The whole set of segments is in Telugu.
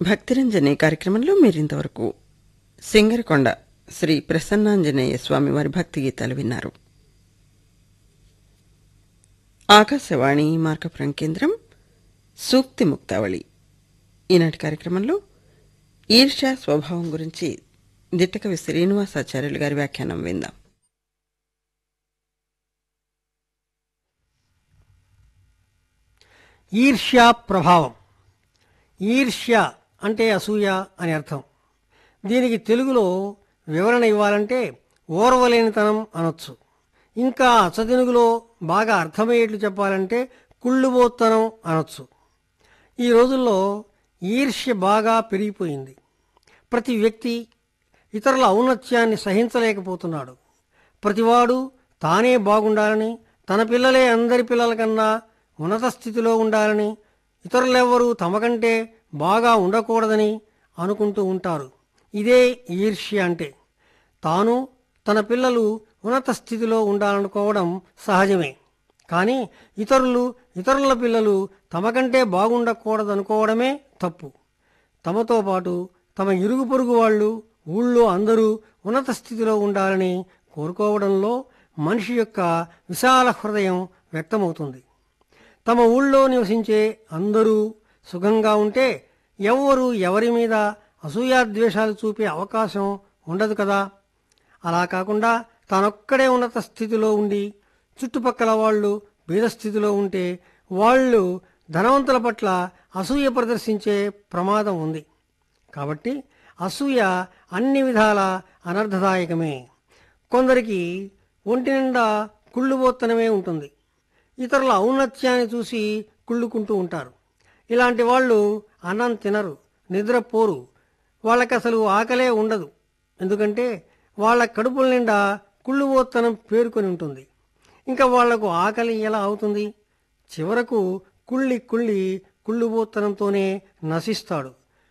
భక్తిరంజని కార్యక్రమంలో మీరింతవరకు సింగరకొండ శ్రీ ప్రసన్నాంజనేయ స్వామి వారి భక్తి గీతాలు విన్నారు ఆకాశవాణి మార్కపురం కేంద్రం సూక్తి ముక్తావళి ఈనాటి కార్యక్రమంలో ఈర్ష్యా స్వభావం గురించి దిట్టకవి శ్రీనివాసాచార్యులు గారి వ్యాఖ్యానం విందాం ఈర్ష్యా ప్రభావం ఈర్ష్య అంటే అసూయ అని అర్థం దీనికి తెలుగులో వివరణ ఇవ్వాలంటే ఓర్వలేనితనం అనొచ్చు ఇంకా అచ్చతెనుగులో బాగా అర్థమయ్యేట్లు చెప్పాలంటే కుళ్ళుబోత్తనం అనొచ్చు ఈ రోజుల్లో ఈర్ష్య బాగా పెరిగిపోయింది ప్రతి వ్యక్తి ఇతరుల ఔన్నత్యాన్ని సహించలేకపోతున్నాడు ప్రతివాడు తానే బాగుండాలని తన పిల్లలే అందరి పిల్లల కన్నా ఉన్నత స్థితిలో ఉండాలని ఇతరులెవ్వరూ తమకంటే బాగా ఉండకూడదని అనుకుంటూ ఉంటారు ఇదే ఈర్ష్య అంటే తాను తన పిల్లలు ఉన్నత స్థితిలో ఉండాలనుకోవడం సహజమే కానీ ఇతరులు ఇతరుల పిల్లలు తమకంటే బాగుండకూడదనుకోవడమే తప్పు తమతో పాటు తమ ఇరుగు పొరుగు వాళ్ళు ఊళ్ళో అందరూ ఉన్నత స్థితిలో ఉండాలని కోరుకోవడంలో మనిషి యొక్క విశాల హృదయం వ్యక్తమవుతుంది తమ ఊళ్ళో నివసించే అందరూ సుఖంగా ఉంటే ఎవ్వరూ ఎవరి మీద అసూయాద్వేషాలు చూపే అవకాశం ఉండదు కదా అలా కాకుండా తానొక్కడే ఉన్నత స్థితిలో ఉండి చుట్టుపక్కల వాళ్ళు బీద స్థితిలో ఉంటే వాళ్ళు ధనవంతుల పట్ల అసూయ ప్రదర్శించే ప్రమాదం ఉంది కాబట్టి అసూయ అన్ని విధాల అనర్థదాయకమే కొందరికి ఒంటి నిండా కుళ్ళుబోత్తనమే ఉంటుంది ఇతరుల ఔన్నత్యాన్ని చూసి కుళ్ళుకుంటూ ఉంటారు ఇలాంటి వాళ్ళు అన్నం తినరు నిద్రపోరు వాళ్ళకి అసలు ఆకలే ఉండదు ఎందుకంటే వాళ్ళ కడుపుల నిండా కుళ్ళుబోత్తనం పేరుకొని ఉంటుంది ఇంకా వాళ్లకు ఆకలి ఎలా అవుతుంది చివరకు కుళ్ళి కుళ్ళి కుళ్ళుబోత్తనంతోనే నశిస్తాడు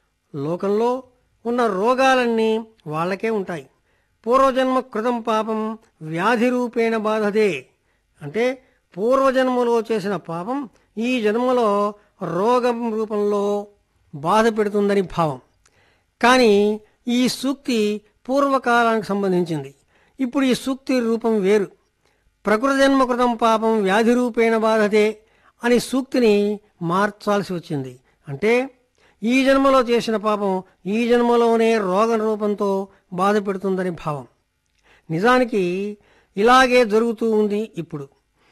లోకంలో ఉన్న రోగాలన్నీ వాళ్ళకే ఉంటాయి పూర్వజన్మ కృతం పాపం వ్యాధి రూపేణ బాధదే అంటే పూర్వజన్మలో చేసిన పాపం ఈ జన్మలో రోగం రూపంలో బాధ పెడుతుందని భావం కానీ ఈ సూక్తి పూర్వకాలానికి సంబంధించింది ఇప్పుడు ఈ సూక్తి రూపం వేరు ప్రకృతి జన్మ కృతం పాపం వ్యాధి రూపేణ బాధతే అని సూక్తిని మార్చాల్సి వచ్చింది అంటే ఈ జన్మలో చేసిన పాపం ఈ జన్మలోనే రోగం రూపంతో బాధ పెడుతుందని భావం నిజానికి ఇలాగే జరుగుతూ ఉంది ఇప్పుడు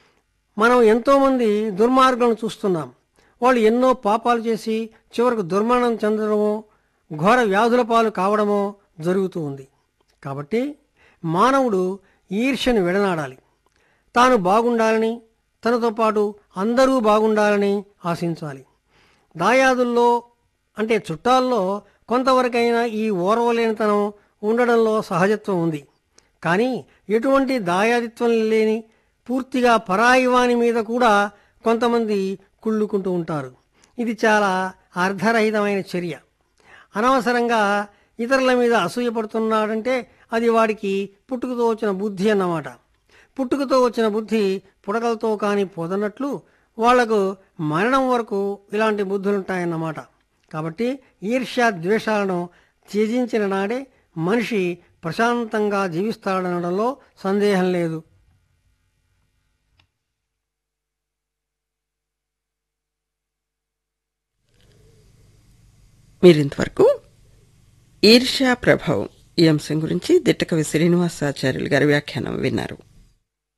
మనం ఎంతోమంది దుర్మార్గులను చూస్తున్నాం వాళ్ళు ఎన్నో పాపాలు చేసి చివరకు దుర్మరణం చెందడమో ఘోర వ్యాధుల పాలు కావడమో జరుగుతూ ఉంది కాబట్టి మానవుడు ఈర్ష్యను విడనాడాలి తాను బాగుండాలని తనతో పాటు అందరూ బాగుండాలని ఆశించాలి దాయాదుల్లో అంటే చుట్టాల్లో కొంతవరకైనా ఈ ఓర్వలేనితనం ఉండడంలో సహజత్వం ఉంది కానీ ఎటువంటి దాయాదిత్వం లేని పూర్తిగా పరాయివాని మీద కూడా కొంతమంది కుళ్ళుకుంటూ ఉంటారు ఇది చాలా అర్ధరహితమైన చర్య అనవసరంగా ఇతరుల మీద అసూయపడుతున్నాడంటే అది వాడికి పుట్టుకతో వచ్చిన బుద్ధి అన్నమాట పుట్టుకతో వచ్చిన బుద్ధి పుడకలతో కాని పోదన్నట్లు వాళ్లకు మరణం వరకు ఇలాంటి బుద్ధులుంటాయన్నమాట కాబట్టి ఈర్ష్యా ద్వేషాలను త్యజించిన నాడే మనిషి ప్రశాంతంగా జీవిస్తాడనడంలో సందేహం లేదు మీరింతవరకు ఈర్ష్యా ప్రభావం ఈ అంశం గురించి దిట్టకవి శ్రీనివాసాచార్యులు గారి వ్యాఖ్యానం విన్నారు